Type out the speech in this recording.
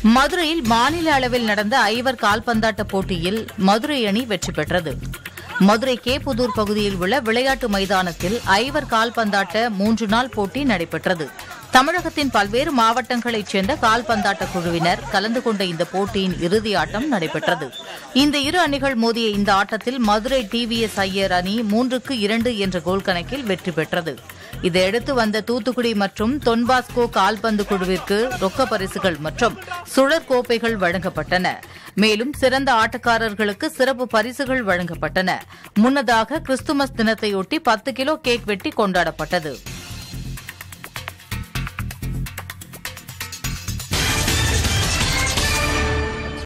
மதுரையில் மாநில அளவில் நடந்த ஐவர் கால்பந்தாட்ட போட்டியில் மதுரை அணி வெற்றி பெற்றது மதுரை கேப்புதூர் பகுதியில் உள்ள விளையாட்டு மைதானத்தில் ஐவர் கால்பந்தாட்ட மூன்று நாள் போட்டி நடைபெற்றது தமிழகத்தின் பல்வேறு மாவட்டங்களைச் சேர்ந்த கால்பந்தாட்ட குழுவினர் கலந்து கொண்ட இந்த போட்டியின் இறுதி ஆட்டம் நடைபெற்றது இந்த இரு அணிகள் மோதிய இந்த ஆட்டத்தில் மதுரை டிவிஎஸ் ஐயர் அணி மூன்றுக்கு இரண்டு என்ற கோல் கணக்கில் வெற்றி பெற்றது இதையடுத்து வந்த தூத்துக்குடி மற்றும் தொன்பாஸ்கோ கால்பந்து குழுவிற்கு ரொக்க பரிசுகள் மற்றும் சுழற் கோப்பைகள் வழங்கப்பட்டன மேலும் சிறந்த ஆட்டக்காரர்களுக்கு சிறப்பு பரிசுகள் வழங்கப்பட்டன முன்னதாக கிறிஸ்துமஸ் தினத்தையொட்டி பத்து கிலோ கேக் வெட்டி கொண்டாடப்பட்டது